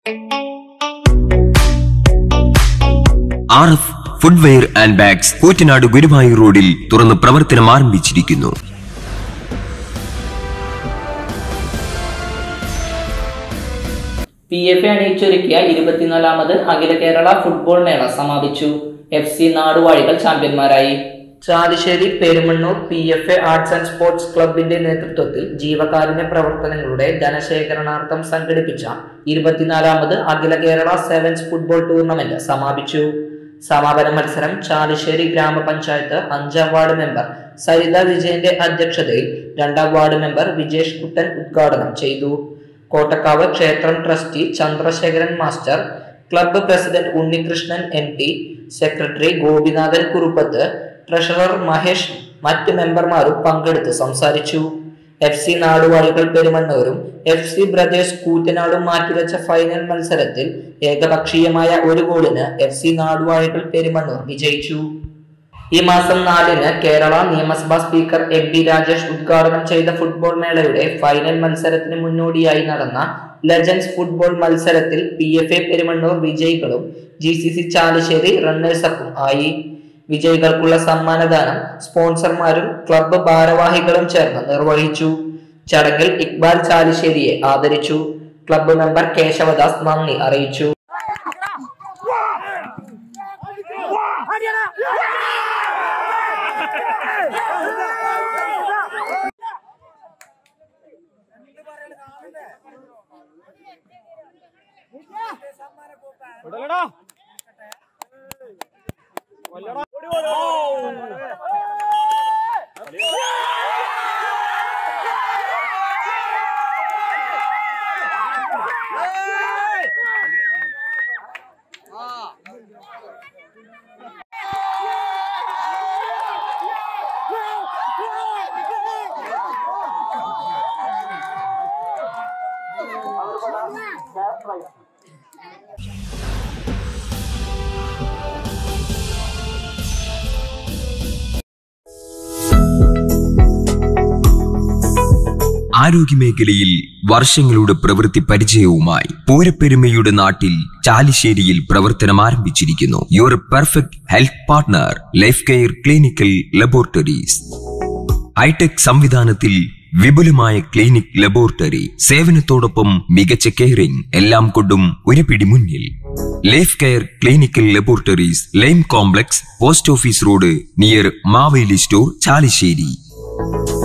R F footwear and bags Koottanad Guruvayur റോഡിൽ തുറന്ന് പ്രവർത്തനം ആരംഭിച്ചിരിക്കുന്നു പി എഫ് എ അണിയിച്ചൊരുക്കിയ ഇരുപത്തിനാലാമത് അഖില കേരള ഫുട്ബോൾ മേള സമാപിച്ചു എഫ് സി നാടുവാഴികൾ ചാമ്പ്യന്മാരായി Chalissery Perumannur P F A arts and sports ക്ലബിന്റെ നേതൃത്വത്തിൽ ജീവകാരുണ്യ പ്രവർത്തനങ്ങളുടെ ധനശേഖരണാർത്ഥം സംഘടിപ്പിച്ച ഇരുപത്തിനാലാമത് അഖില കേരള സെവൻസ് ഫുട്ബോൾ ടൂർണമെന്റ് സമാപിച്ചു സമാപന മത്സരം ചാലിശ്ശേരി ഗ്രാമപഞ്ചായത്ത് അഞ്ചാം വാർഡ് മെമ്പർ സരിത വിജയന്റെ അധ്യക്ഷതയിൽ രണ്ടാം വാർഡ് മെമ്പർ വിജേഷ് കുട്ടൻ ഉദ്ഘാടനം ചെയ്തു കോട്ടക്കാവ് ക്ഷേത്രം trustee Chandrasekharan master club president Unnikrishnan M T secretary Gopinathan Kuruppath treasurer Mahesh മറ്റ് മെമ്പർമാരും പങ്കെടുത്ത് സംസാരിച്ചു എഫ് സി നാടുവാഴികൾ പെരുമണ്ണൂരും എഫ് സി ബ്രദേഴ്സ് കൂറ്റനാടും മാറ്റിവെച്ച ഫൈനൽ മത്സരത്തിൽ ഏകപക്ഷീയമായ ഒരു ഗോളിന് എഫ് സി നാടുവാഴികൾ പെരുമണ്ണൂർ വിജയിച്ചു ഈ മാസം നാലിന് കേരള നിയമസഭാ സ്പീക്കർ എം പി രാജേഷ് ഉദ്ഘാടനം ചെയ്ത ഫുട്ബോൾ മേളയുടെ ഫൈനൽ മത്സരത്തിന് മുന്നോടിയായി നടന്ന ലെജൻസ് ഫുട്ബോൾ മത്സരത്തിൽ പി എഫ് എ പെരുമണ്ണൂർ വിജയികളും G C C Chalissery runners അപ്പും ആയി വിജയികൾക്കുള്ള സമ്മാനദാനം സ്പോൺസർമാരും ക്ലബ്ബ് ഭാരവാഹികളും ചേർന്ന് നിർവഹിച്ചു ചടങ്ങിൽ ഇക്ബാൽ ചാലിശ്ശേരിയെ ആദരിച്ചു ക്ലബ്ബ് മെമ്പർ കേശവദാസ് നന്ദി അറിയിച്ചു ആരോഗ്യമേഖലയിൽ വർഷങ്ങളുടെ പ്രവൃത്തി പരിചയവുമായി പൂരപ്പെരുമയുടെ നാട്ടിൽ ചാലിശ്ശേരിയിൽ പ്രവർത്തനം ആരംഭിച്ചിരിക്കുന്നു your perfect health partner life care clinical laboratories hi tech സംവിധാനത്തിൽ വിപുലമായ ക്ലിനിക് ലബോറട്ടറി സേവനത്തോടൊപ്പം മികച്ച കെയറിംഗ് എല്ലാം കൊണ്ടും ഒരു പിടി മുന്നിൽ life care clinical laboratories lime complex post office road near Maveli store Chalissery